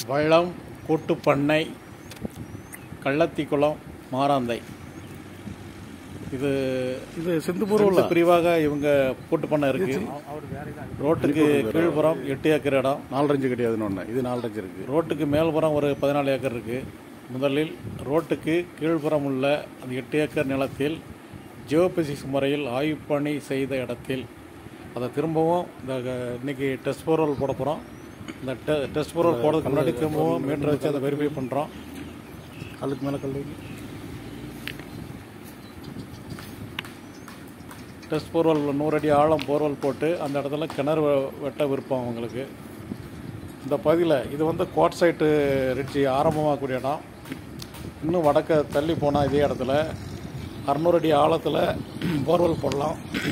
வள்ளம் கூட்டுப்பண்ணை கள்ளத்திக்குளம் மாராந்தை இது இது சிந்துபூர் ரெண்டு பிரிவாக இவங்க கூட்டுப்பண்ணை இருக்கு ரோட்டுக்கு கீழ்ப்புறம் எட்டு ஏக்கர் இடம் நாலரஞ்சு கிடையாதுன்னு ஒன்று இது நாலரஞ்சு இருக்கு ரோட்டுக்கு மேல்புறம் ஒரு பதினாலு ஏக்கர் இருக்கு முதலில் ரோட்டுக்கு கீழ்ப்புறம் உள்ள அந்த எட்டு ஏக்கர் நிலத்தில் ஜியோபிசிக்ஸ் முறையில் ஆய்வு பணி செய்த இடத்தில் அதை திரும்பவும் இந்த க- இன்னைக்கு டெஸ்ட் போர்வல் போட போகிறோம் இந்த டெ டெஸ்ட் போர்வல் போடுறதுக்கு முன்னாடி திரும்பவும் மீட்டர் வச்சு அதை வெரிஃபை பண்ணுறோம் கல்லுக்கு மேலே கல் வைங்க. டெஸ்ட் போர்வல் நூறு அடி ஆழம் போர்வல் போட்டு அந்த இடத்துல கிணறு வெ- வெட்ட விருப்பம் அவங்களுக்கு இந்த பகுதியில் இது வந்து கோட் சைட்டு ரிட்ஜி ஆரம்பமாகக்கூடிய இடம் இன்னும் வடக்க தள்ளி போனால் இதே இடத்துல அறநூறு அடி ஆழத்தில் போர்வெல் போடலாம்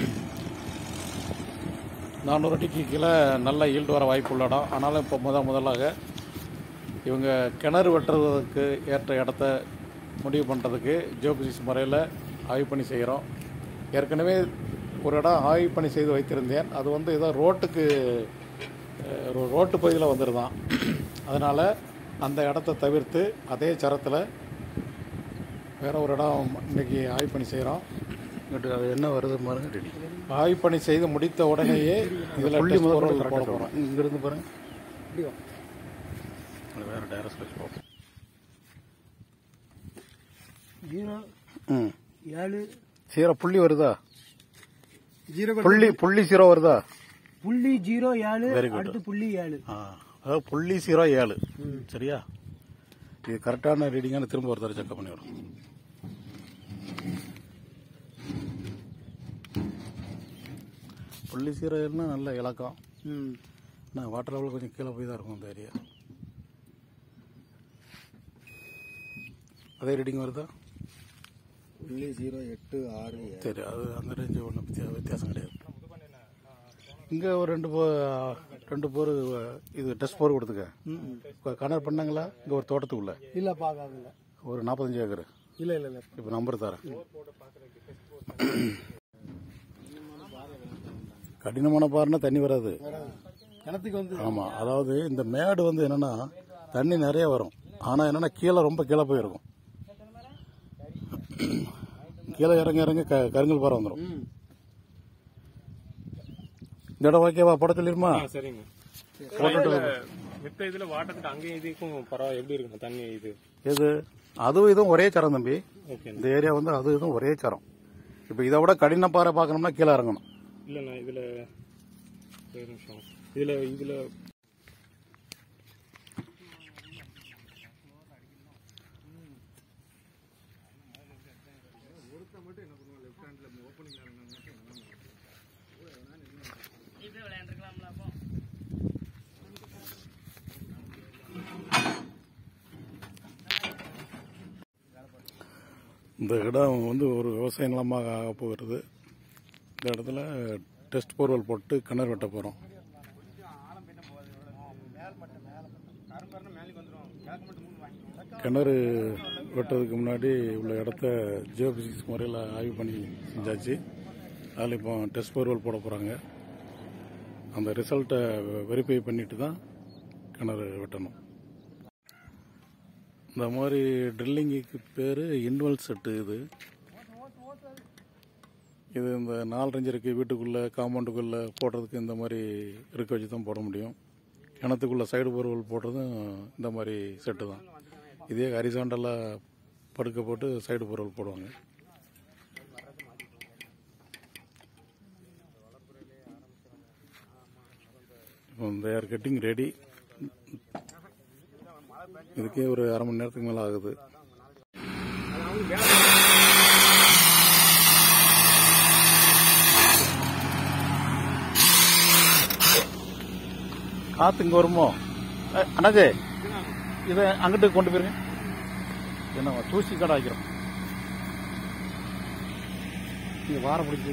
நானூறு அடிக்கு கீழே நல்ல ஈல்டு வர வாய்ப்பு உள்ள இடம் ஆனாலும் இப்போ முத முதலாக இவங்க கிணறு வெட்டுறதுக்கு ஏற்ற இடத்த முடிவு பண்ணுறதுக்கு ஜியோபிசிக்ஸ் முறையில் ஆய்வு பண்ணி செய்கிறோம் ஏற்கனவே ஒரு இடம் ஆய்வு பண்ணி செய்து வைத்திருந்தேன் அது வந்து ஏதோ ரோட்டுக்கு அஹ், ஒரு ரோட்டு பகுதியில் வந்துருதான் அதனால் அந்த இடத்த தவிர்த்து அதே சரத்தில் வேற ஒரு இடம் இன்னைக்கு ஆய்வு பண்ணி செய்கிறோம் இங்கிட்டு அது என்ன வருது பாருங்க ரெடி ஆய்வு பணி செய்து முடித்த உடனேயே இதில் புள்ளி முதல் போட கரெக்டாக போகிறோம் போகிறோம் இங்கிருந்து பாருங்க அது வேற டைரக்ட் வச்சு பார்ப்போம் ஜீரோ ம் ஏழு சீரோ புள்ளி வருதா ஜீரோ புள்ளி புள்ளி சீரோ வருதா புள்ளி ஜீரோ ஏழு Very good. அடுத்து புள்ளி ஏழு ஆ அதாவது புள்ளி சீரோ ஏழு சரியா இது கரெக்டான ரீடிங்கான திரும்ப ஒரு தடவை செக் பண்ணி வரும் புள்ளி சீரோ ஏழுனா நல்ல இலக்கம் ம் ஆனால் வாட்டர் லெவல் கொஞ்சம் கீழே போய் தான் இருக்கும் அந்த ஏரியா அதே ரீடிங் வருதா புள்ளி ஜீரோ எட்டு ஆறு சரி அது அந்த ரேஞ்சு ஒன்றும் வித்தியாசம் கிடையாது இங்கே ஒரு ரெண்டு போ ரெண்டு போர் இது டெஸ்ட் போர் கொடுத்துக்க இப்போ கணக்கு பண்ணாங்களா இங்கே ஒரு தோட்டத்துக்குள்ள இல்ல பாக்காதுல்ல ஒரு நாற்பத்தஞ்சு ஏக்கர் இல்ல இல்ல இல்ல இப்போ நம்பர் தரேன் கடினமான பாருன்னா தண்ணி வராது கிணத்துக்கு வந்து ஆமாம் அதாவது இந்த மேடு வந்து என்னன்னா தண்ணி நிறைய வரும் ஆனால் என்னன்னா கீழே ரொம்ப கீழே போயிருக்கும் கீழே இறங்க இறங்க க கருங்கல் பாறை வந்துடும் ம் இந்த இடம் ஓகேவா போட சொல்லிருமா சரிங்க மித்த இதுல வாட்டத்துக்கு அங்கேயும் இதுக்கும் பரவாயில்ல எப்படி இருக்கும் தண்ணி இது எது அதுவும் இதுவும் ஒரே சரம் தம்பி ஓகே இந்த ஏரியா வந்து அது இதுவும் ஒரே சரம் இப்போ இதை விட கடின பாறை பார்க்கணும்னா கீழே இறங்கணும் இல்லண்ணா இதுல ஒரு நிமிஷம் இதுல இதுல இந்த இடம் வந்து ஒரு விவசாய நிலமாக ஆக போகிறது இந்த இடத்துல டெஸ்ட் போர்வல் போட்டு கிணறு வெட்ட போகிறோம் கிணறு வெட்டுறதுக்கு முன்னாடி உள்ள இடத்த ஜியோபிசிக்ஸ் முறையில் ஆய்வு பண்ணி செஞ்சாச்சு அதில் இப்போ டெஸ்ட் போர்வல் போட போகிறாங்க அந்த ரிசல்ட்டை வெரிஃபை பண்ணிட்டு தான் கிணறு வெட்டணும் இந்த மாதிரி ட்ரில்லிங்குக்கு பேர் இன்வெல் செட்டு இது இது இந்த நாலு ரஞ்சருக்கு வீட்டுக்குள்ளே காம்பவுண்டுக்குள்ளே போடுறதுக்கு இந்த மாதிரி இருக்க வச்சு தான் போட முடியும் கிணத்துக்குள்ளே சைடு போர்வல் போடுறதும் இந்த மாதிரி செட்டு தான் இதே ஹரிசாண்டலாக படுக்க போட்டு சைடு போர்வல் போடுவாங்க இப்போ தே ஆர் கெட்டிங் ரெடி இதுக்கே ஒரு அரை மணி நேரத்துக்கு மேலே ஆகுது காத்து இங்க வருமோ அஹ், அண்ணாஜே இதை அங்கிட்டு கொண்டு போயிருங்க என்ன தூசி கடை வைக்கிறோம் இங்க வாரம் பிடிச்சி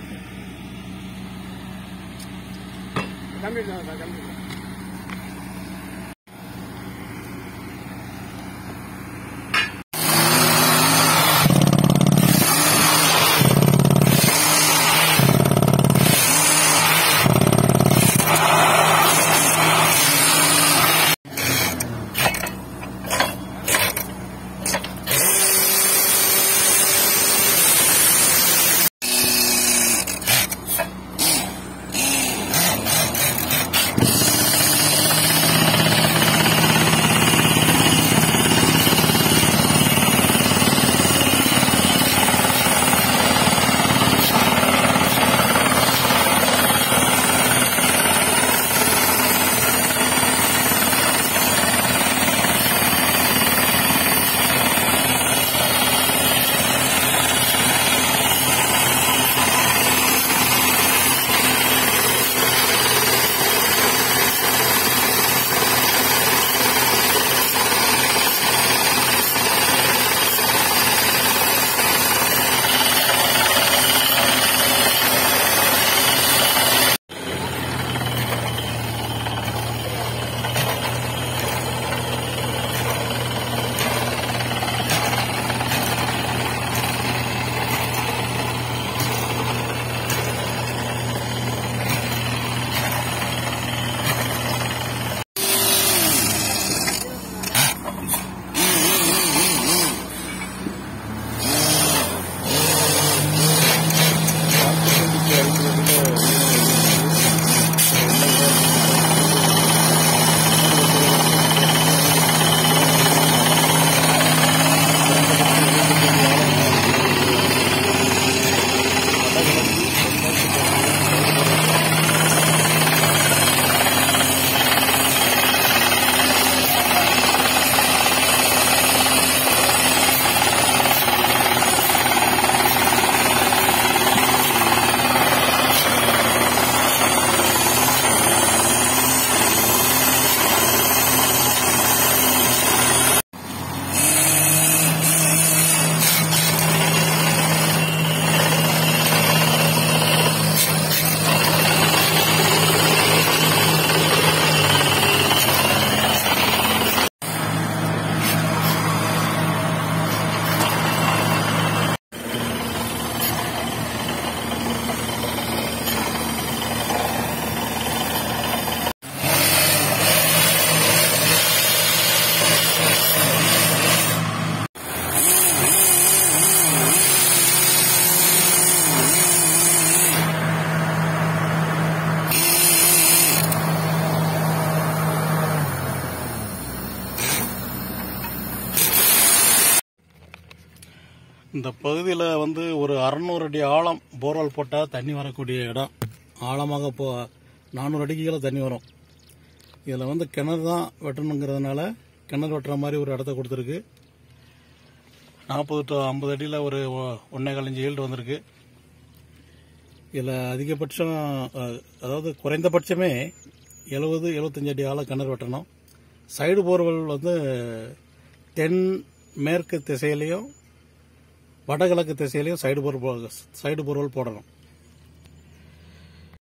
இந்த பகுதியில் வந்து ஒரு அறநூறு அடி ஆழம் போர்வெல் போட்டால் தண்ணி வரக்கூடிய இடம் ஆழமாக போ நானூறு அடிக்கு கீழே தண்ணி வரும் இதில் வந்து கிணறு தான் வெட்டணுங்கிறதுனால கிணறு வெட்டுற மாதிரி ஒரு இடத்த கொடுத்துருக்கு நாற்பது டு ஐம்பது அடியில் ஒரு ஒ- ஒன்னே காலஞ்சு ஈல்டு வந்திருக்கு இதில் அதிகபட்சம் அஹ், அதாவது குறைந்தபட்சமே எழுபது எழுபத்தஞ்சு அடி ஆழம் கிணறு வெட்டணும் சைடு போர்வெல் வந்து தென் மேற்கு திசையிலையும் வடகிழக்கு திசையிலையும் சைடு போர் சைடு போர்வெல் போடணும்